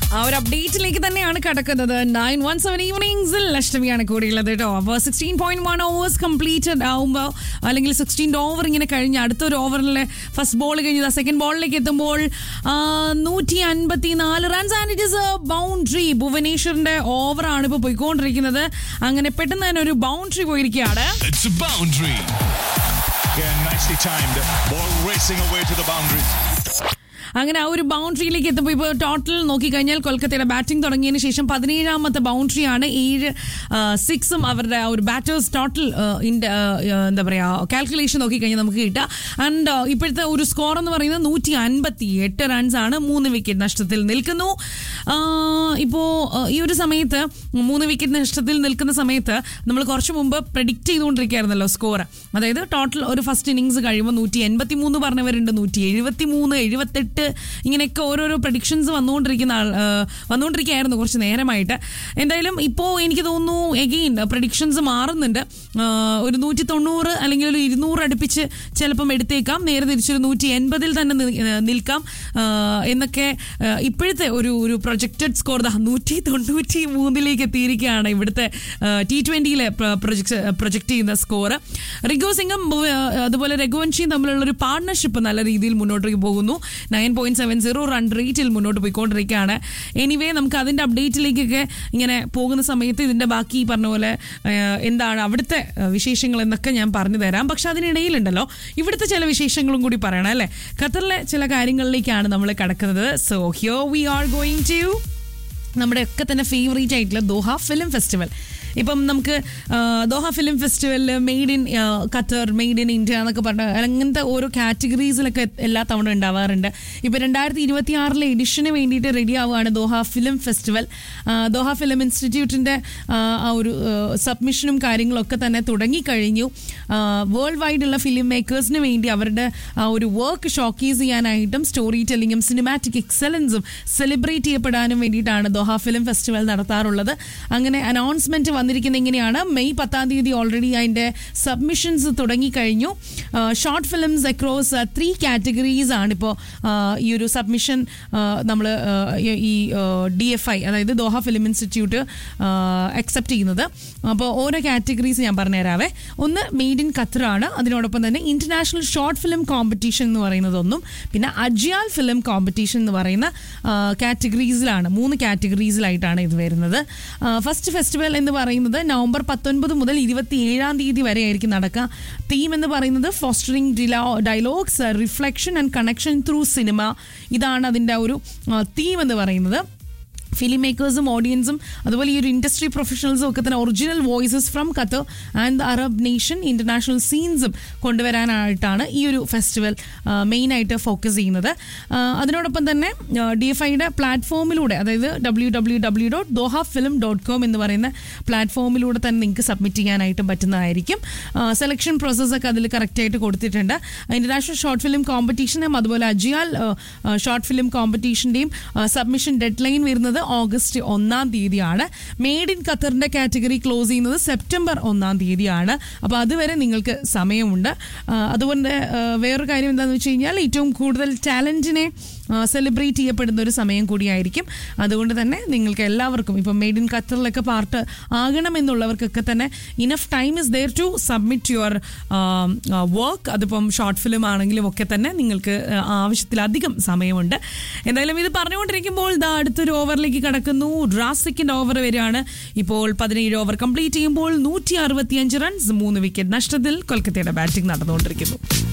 ആ ഒരു അപ്ഡേറ്റിലേക്ക് തന്നെയാണ് കിടക്കുന്നത് നയൻ വൺ സെവൻ ഈവനിങ്സിൽ ലക്ഷ്മിയാണ് കൂടിയുള്ളത് കേട്ടോ അപ്പോൾ sixteen point one overs completed ആവുമ്പോൾ അല്ലെങ്കിൽ സിക്സ്റ്റീൻ ഓവർ ഇങ്ങനെ കഴിഞ്ഞ് അടുത്തൊരു ഓവറിൽ ഫസ്റ്റ് ബോൾ കഴിഞ്ഞ് സെക്കൻഡ് ബോളിലേക്ക് എത്തുമ്പോൾ നൂറ്റി അൻപത്തി നാല് runs and it is a boundary ഭുവനേശ്വറിന്റെ ഓവറാണ് ഇപ്പോൾ പോയിക്കൊണ്ടിരിക്കുന്നത് അങ്ങനെ പെട്ടെന്ന് തന്നെ ഒരു ബൗണ്ടറി പോയിരിക്കുകയാണ് It's a boundary. Again, nicely timed. Ball racing away to the boundary. അങ്ങനെ ആ ഒരു ബൗണ്ടറിയിലേക്ക് എത്തുമ്പോൾ ഇപ്പോൾ ടോട്ടൽ നോക്കിക്കഴിഞ്ഞാൽ കൊൽക്കത്തയുടെ ബാറ്റിംഗ് തുടങ്ങിയതിന് ശേഷം പതിനേഴാമത്തെ ബൗണ്ടറിയാണ് ഏഴ് സിക്സും അവരുടെ ആ ഒരു ബാറ്റേഴ്സ് ടോട്ടൽ എന്താ പറയുക കാൽക്കുലേഷൻ നോക്കിക്കഴിഞ്ഞാൽ നമുക്ക് കിട്ടുക ആൻഡ് ഇപ്പോഴത്തെ ഒരു സ്കോർ എന്ന് പറയുന്നത് നൂറ്റി അൻപത്തി എട്ട് റൺസാണ് മൂന്ന് വിക്കറ്റ് നഷ്ടത്തിൽ നിൽക്കുന്നു ഇപ്പോൾ ഈ ഒരു സമയത്ത് മൂന്ന് വിക്കറ്റ് നഷ്ടത്തിൽ നിൽക്കുന്ന സമയത്ത് നമ്മൾ കുറച്ച് മുമ്പ് പ്രഡിക്റ്റ് ചെയ്തുകൊണ്ടിരിക്കുകയായിരുന്നല്ലോ സ്കോർ അതായത് ടോട്ടൽ ഒരു ഫസ്റ്റ് ഇന്നിങ്സ് കഴിയുമ്പോൾ നൂറ്റി എൺപത്തി മൂന്ന് പറഞ്ഞവരുണ്ട് നൂറ്റി എഴുപത്തി മൂന്ന് എഴുപത്തെട്ട് ഇങ്ങനെയൊക്കെ ഓരോരോ പ്രഡിക്ഷൻസ് വന്നുകൊണ്ടിരിക്കുന്ന ആൾ ആ, വന്നുകൊണ്ടിരിക്കുകയായിരുന്നു കുറച്ച് നേരമായിട്ട് എന്തായാലും ഇപ്പോൾ എനിക്ക് തോന്നുന്നു എഗെയിൻ പ്രഡിക്ഷൻസ് മാറുന്നുണ്ട് ആ, ഒരു നൂറ്റി തൊണ്ണൂറ് അല്ലെങ്കിൽ ഒരു ഇരുന്നൂറ് അടുപ്പിച്ച് ചിലപ്പം എടുത്തേക്കാം നേരെ തിരിച്ചൊരു നൂറ്റി എൺപതിൽ തന്നെ നി- ആ, നിൽക്കാം ആ, എന്നൊക്കെ ആ, ഇപ്പോഴത്തെ ഒരു ഒരു പ്രൊജക്റ്റഡ് സ്കോർ ദാ നൂറ്റി തൊണ്ണൂറ്റി മൂന്നിലേക്ക് എത്തിയിരിക്കുകയാണ് ഇവിടുത്തെ ടി ട്വന്റിയിലെ പ്രൊജക്ട് പ്രൊജക്ട് ചെയ്യുന്ന സ്കോർ റിഗോ സിംഗും ഭുവ- അതുപോലെ രഘുവൻഷിയും തമ്മിലുള്ള ഒരു പാർട്ണർഷിപ്പ് നല്ല രീതിയിൽ മുന്നോട്ടേക്ക് പോകുന്നു nine point seven zero run റേറ്റിൽ മുന്നോട്ട് പോയിക്കൊണ്ടിരിക്കുകയാണ് എനിവേ നമുക്ക് അതിന്റെ അപ്ഡേറ്റിലേക്കൊക്കെ ഇങ്ങനെ പോകുന്ന സമയത്ത് ഇതിന്റെ ബാക്കി ഈ പറഞ്ഞ പോലെ ആ, എന്താണ് അവിടുത്തെ ആ, വിശേഷങ്ങൾ എന്നൊക്കെ ഞാൻ പറഞ്ഞു തരാം പക്ഷെ അതിനിടയിലുണ്ടല്ലോ ഇവിടുത്തെ ചില വിശേഷങ്ങളും കൂടി പറയണം അല്ലേ ഖത്തറിലെ ചില കാര്യങ്ങളിലേക്കാണ് നമ്മൾ കിടക്കുന്നത് so here we are going to നമ്മുടെ ഒക്കെ തന്നെ ഫേവറേറ്റ് ആയിട്ടുള്ള ദോഹ ഫിലിം ഫെസ്റ്റിവൽ ഇപ്പം നമുക്ക് ആ, ദോഹ ഫിലിം ഫെസ്റ്റിവലിൽ made in Qatar made in India എന്നൊക്കെ പറഞ്ഞ അങ്ങനത്തെ ഓരോ കാറ്റഗറീസിലൊക്കെ എല്ലാ തവണ ഉണ്ടാവാറുണ്ട് ഇപ്പം രണ്ടായിരത്തി ഇരുപത്തി ആറിലെ എഡിഷന് വേണ്ടിയിട്ട് റെഡി ആവുകയാണ് ദോഹ ഫിലിം ഫെസ്റ്റിവൽ ആ, ദോഹ ഫിലിം ഇൻസ്റ്റിറ്റ്യൂട്ടിൻ്റെ ആ ഒരു സബ്മിഷനും കാര്യങ്ങളൊക്കെ തന്നെ തുടങ്ങിക്കഴിഞ്ഞു വേൾഡ് വൈഡ് ഉള്ള ഫിലിം മേക്കേഴ്സിന് വേണ്ടി അവരുടെ ആ ഒരു വർക്ക് ഷോക്കേസ് ചെയ്യാനായിട്ടും സ്റ്റോറി ടെല്ലിങ്ങും സിനിമാറ്റിക് എക്സലൻസും സെലിബ്രേറ്റ് ചെയ്യപ്പെടാനും വേണ്ടിയിട്ടാണ് ദോഹ ഫിലിം ഫെസ്റ്റിവൽ നടത്താറുള്ളത് അങ്ങനെ അനൗൺസ്മെന്റ് വന്നിരിക്കുന്നത് ഇങ്ങനെയാണ് മെയ് പത്താം തീയതി ഓൾറെഡി അതിന്റെ സബ്മിഷൻസ് തുടങ്ങിക്കഴിഞ്ഞു short films across three categories ആണ് ഇപ്പോൾ ഈ ഒരു സബ്മിഷൻ നമ്മൾ ഈ ഡി എഫ് ഐ അതായത് ദോഹ ഫിലിം ഇൻസ്റ്റിറ്റ്യൂട്ട് അക്സെപ്റ്റ് ചെയ്യുന്നത് അപ്പോൾ ഓരോ കാറ്റഗറീസ് ഞാൻ പറഞ്ഞുതരാവേ ഒന്ന് മെയ്ഡ് ഇൻ ഖത്തറാണ് അതിനോടൊപ്പം തന്നെ ഇന്റർനാഷണൽ ഷോർട്ട് ഫിലിം കോമ്പറ്റീഷൻ എന്ന് പറയുന്നത് ഒന്നും പിന്നെ അജിയാൽ ഫിലിം കോമ്പറ്റീഷൻ എന്ന് പറയുന്ന കാറ്റഗറീസിലാണ് മൂന്ന് കാറ്റഗറീസിലായിട്ടാണ് ഇത് വരുന്നത് ഫസ്റ്റ് ഫെസ്റ്റിവൽ എന്ന് പറയുന്നത് നവംബർ പത്തൊൻപത് മുതൽ ഇരുപത്തി ഏഴാം തീയതി വരെ ആയിരിക്കും നടക്കുക തീം എന്ന് പറയുന്നത് fostering dialogues reflection and connection through cinema ഇതാണ് അതിൻ്റെ ഒരു തീം എന്ന് പറയുന്നത് ഫിലിം മേക്കേഴ്സും ഓഡിയൻസും അതുപോലെ ഈ ഒരു ഇൻഡസ്ട്രി പ്രൊഫഷണൽസും ഒക്കെ തന്നെ original voices from Qatar and the Arab nation international സീൻസും കൊണ്ടുവരാനായിട്ടാണ് ഈ ഒരു ഫെസ്റ്റിവൽ മെയിനായിട്ട് ഫോക്കസ് ചെയ്യുന്നത് ആ, അതിനോടൊപ്പം തന്നെ ഡി എഫ് ഐയുടെ പ്ലാറ്റ്ഫോമിലൂടെ അതായത് W W W dot Doha film dot com എന്ന് പറയുന്ന പ്ലാറ്റ്ഫോമിലൂടെ തന്നെ നിങ്ങൾക്ക് സബ്മിറ്റ് ചെയ്യാനായിട്ടും പറ്റുന്നതായിരിക്കും സെലക്ഷൻ പ്രോസസ്സൊക്കെ അതിൽ കറക്റ്റായിട്ട് കൊടുത്തിട്ടുണ്ട് ഇന്റർനാഷണൽ ഷോർട്ട് ഫിലിം കോമ്പറ്റീഷനും അതുപോലെ അജിയാൽ ഷോർട്ട് ഫിലിം കോമ്പറ്റീഷൻ്റെയും സബ്മിഷൻ ഡെഡ് ലൈൻ വരുന്നത് ഓഗസ്റ്റ് ഒന്നാം തീയതിയാണ് മെയ്ഡ് ഇൻ ഖത്തറിന്റെ കാറ്റഗറി ക്ലോസ് ചെയ്യുന്നത് സെപ്റ്റംബർ ഒന്നാം തീയതിയാണ് അപ്പോൾ അതുവരെ നിങ്ങൾക്ക് സമയമുണ്ട് ആ, അതുകൊണ്ട് ആ, വേറൊരു കാര്യം എന്താണെന്ന് വെച്ച് കഴിഞ്ഞാൽ ഏറ്റവും കൂടുതൽ ടാലന്റിനെ സെലിബ്രേറ്റ് ചെയ്യപ്പെടുന്ന ഒരു സമയം കൂടിയായിരിക്കും അതുകൊണ്ട് തന്നെ നിങ്ങൾക്ക് എല്ലാവർക്കും ഇപ്പം മെയ്ഡ് ഇൻ ഖത്തറിലൊക്കെ പാർട്ട് ആകണമെന്നുള്ളവർക്കൊക്കെ തന്നെ enough time is there to submit your work അതിപ്പം ഷോർട്ട് ഫിലിം ആണെങ്കിലും ഒക്കെ തന്നെ നിങ്ങൾക്ക് ആ, ആവശ്യത്തിലധികം സമയമുണ്ട് എന്തായാലും ഇത് പറഞ്ഞുകൊണ്ടിരിക്കുമ്പോൾ ദാ അടുത്തൊരു ഓവറിലേക്ക് കടക്കുന്നു സെക്കൻഡ് ഓവർ വരികയാണ് ഇപ്പോൾ പതിനേഴ് ഓവർ കംപ്ലീറ്റ് ചെയ്യുമ്പോൾ നൂറ്റി അറുപത്തിയഞ്ച് റൺസ് മൂന്ന് വിക്കറ്റ് നഷ്ടത്തിൽ കൊൽക്കത്തയുടെ ബാറ്റിംഗ് നടന്നുകൊണ്ടിരിക്കുന്നു